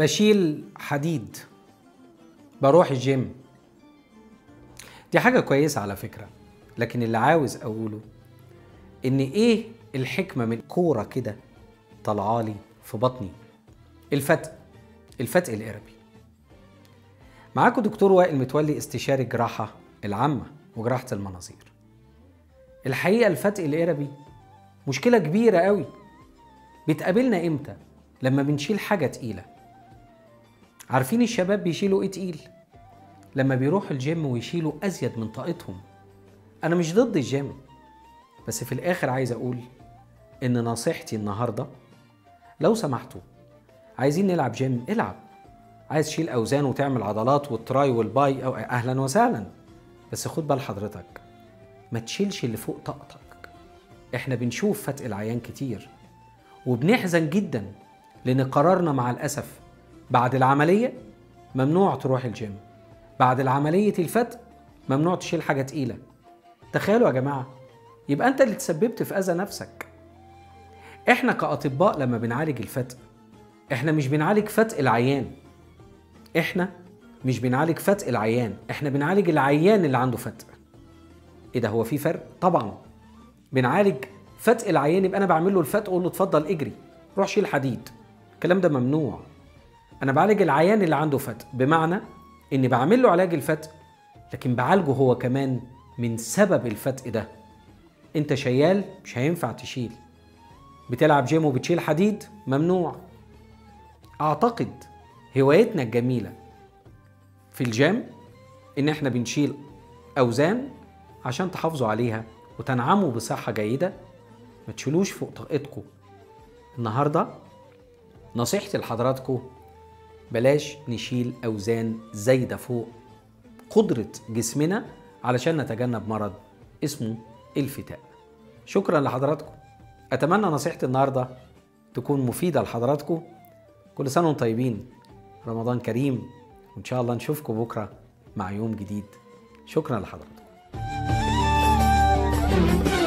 بشيل حديد بروح الجيم دي حاجة كويسة على فكرة لكن اللي عاوز أقوله إن إيه الحكمة من كورة كده طلعالي في بطني الفتق الفتق القربي معاكم دكتور وائل متولي استشاري الجراحة العامة وجراحة المناظير الحقيقة الفتق القربي مشكلة كبيرة قوي بتقابلنا امتى لما بنشيل حاجة تقيلة عارفين الشباب بيشيلوا ايه تقيل لما بيروحوا الجيم ويشيلوا ازيد من طاقتهم انا مش ضد الجيم بس في الاخر عايز اقول ان نصيحتي النهارده لو سمحتوا عايزين نلعب جيم العب عايز تشيل اوزان وتعمل عضلات والتراي والباي او اهلا وسهلا بس خد بال حضرتك ما تشيلش اللي فوق طاقتك احنا بنشوف فتق العيان كتير وبنحزن جدا لان قرارنا مع الاسف بعد العمليه ممنوع تروح الجيم بعد العمليه الفتق ممنوع تشيل حاجه تقيله تخيلوا يا جماعه يبقى انت اللي تسببت في اذى نفسك احنا كاطباء لما بنعالج الفتق احنا مش بنعالج فتق العيان احنا مش بنعالج فتق العيان احنا بنعالج العيان اللي عنده فتق ايه ده هو في فرق طبعا بنعالج فتق العيان يبقى انا بعمل له الفتق اقول له اتفضل اجري روح شيل حديد الكلام ده ممنوع انا بعالج العيان اللي عنده فتق بمعنى اني بعمل له علاج الفتق لكن بعالجه هو كمان من سبب الفتق ده انت شيال مش هينفع تشيل بتلعب جيم وبتشيل حديد ممنوع اعتقد هوايتنا الجميله في الجيم ان احنا بنشيل اوزان عشان تحافظوا عليها وتنعموا بصحه جيده ما تشيلوش فوق طاقتكم النهارده نصيحتي لحضراتكم بلاش نشيل اوزان زايده فوق قدره جسمنا علشان نتجنب مرض اسمه الفتاء شكرا لحضراتكم اتمنى نصيحتي النهارده تكون مفيده لحضراتكم كل سنه وانتم طيبين رمضان كريم وان شاء الله نشوفكم بكره مع يوم جديد شكرا لحضراتكم